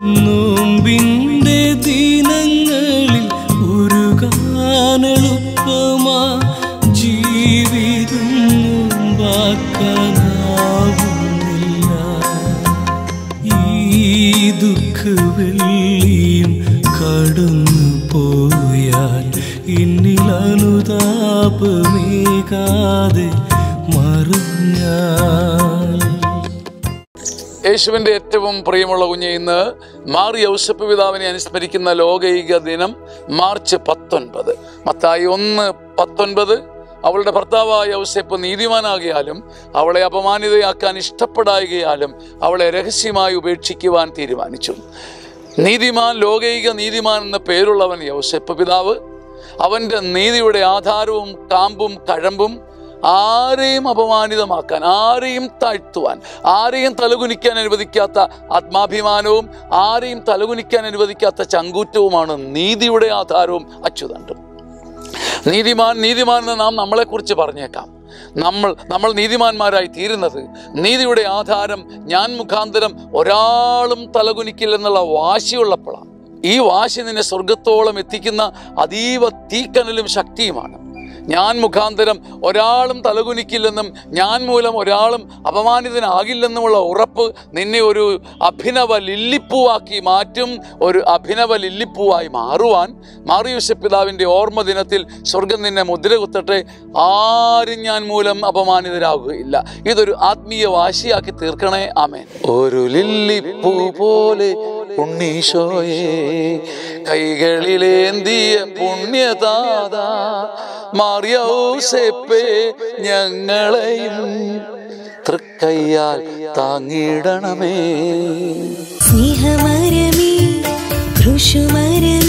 നോമ്പിന്റെ ദിനങ്ങളിൽ ഉരുകാനെളുപ്പമാ ജീവിതം നോമ്പാക്കാനാവുന്നില്ല ഈ ദുഃഖവെള്ളിയും കടന്നു പോയാൽ എന്നിൽ അനുതാപമേകാതെ മറിഞ്ഞാൽ യേശുവിൻ്റെ ഏറ്റവും പ്രിയമുള്ള കുഞ്ഞ് ഇന്ന് മാറി ഔസപ്പ് പിതാവിനെ അനുസ്മരിക്കുന്ന ലോകൈക ദിനം മാർച്ച് പത്തൊൻപത് മത്തായി ഒന്ന് പത്തൊൻപത് അവളുടെ ഭർത്താവായ ഔസേപ്പ് നീതിമാനാകിയാലും അവളെ അപമാനിതയാക്കാൻ ഇഷ്ടപ്പെടായികയാലും അവളെ രഹസ്യമായി ഉപേക്ഷിക്കുവാൻ തീരുമാനിച്ചു നീതിമാൻ ലോകൈക നീതിമാൻ എന്ന പേരുള്ളവൻ യൗസേപ്പ് പിതാവ് അവൻ്റെ നീതിയുടെ ആധാരവും കാമ്പും കഴമ്പും ആരെയും അപമാനിതമാക്കാൻ ആരെയും താഴ്ത്തുവാൻ ആരെയും തലകുനിക്കാൻ അനുവദിക്കാത്ത ആത്മാഭിമാനവും ആരെയും തലകുനിക്കാൻ അനുവദിക്കാത്ത ചങ്കൂറ്റവുമാണ് നീതിയുടെ ആധാരവും അച്യുതണ്ടും നീതിമാൻ നീതിമാൻ എന്ന് നാം നമ്മളെക്കുറിച്ച് പറഞ്ഞേക്കാം നമ്മൾ നമ്മൾ നീതിമാന്മാരായി തീരുന്നത് നീതിയുടെ ആധാരം ഞാൻ മുഖാന്തരം ഒരാളും തലകുനിക്കില്ലെന്നുള്ള വാശിയുള്ളപ്പോഴാണ് ഈ വാശി നിന്നെ സ്വർഗത്തോളം എത്തിക്കുന്ന അതീവ തീക്കനലും ശക്തിയുമാണ് ഞാൻ മുഖാന്തരം ഒരാളും തലകുനിക്കില്ലെന്നും ഞാൻ മൂലം ഒരാളും അപമാനിതനാകില്ലെന്നുമുള്ള ഉറപ്പ് നിന്നെ ഒരു അഭിനവ ലില്ലിപ്പൂവാക്കി മാറ്റും ഒരു അഭിനവ ലില്ലിപ്പൂവായി മാറുവാൻ മാറിയൂസ പിതാവിൻ്റെ ഓർമ്മ ദിനത്തിൽ സ്വർഗം നിന്നെ മുദ്ര കുത്തട്ടെ ആരും ഞാൻ മൂലം അപമാനിതരാകുകയില്ല ഇതൊരു ആത്മീയ വാശിയാക്കി തീർക്കണേ ആമേൻ ഒരു ലില്ലിപ്പൂ പോലെ ഉണ്ണീശോയെ കൈകളിലേന്തിയ പുണ്യദാത മാറിയൗസേപ്പേ ഞങ്ങളെയും തൃക്കയ്യാൽ താങ്ങിയിടണമേ സ്നേഹമരമേ കൃഷുമരമേ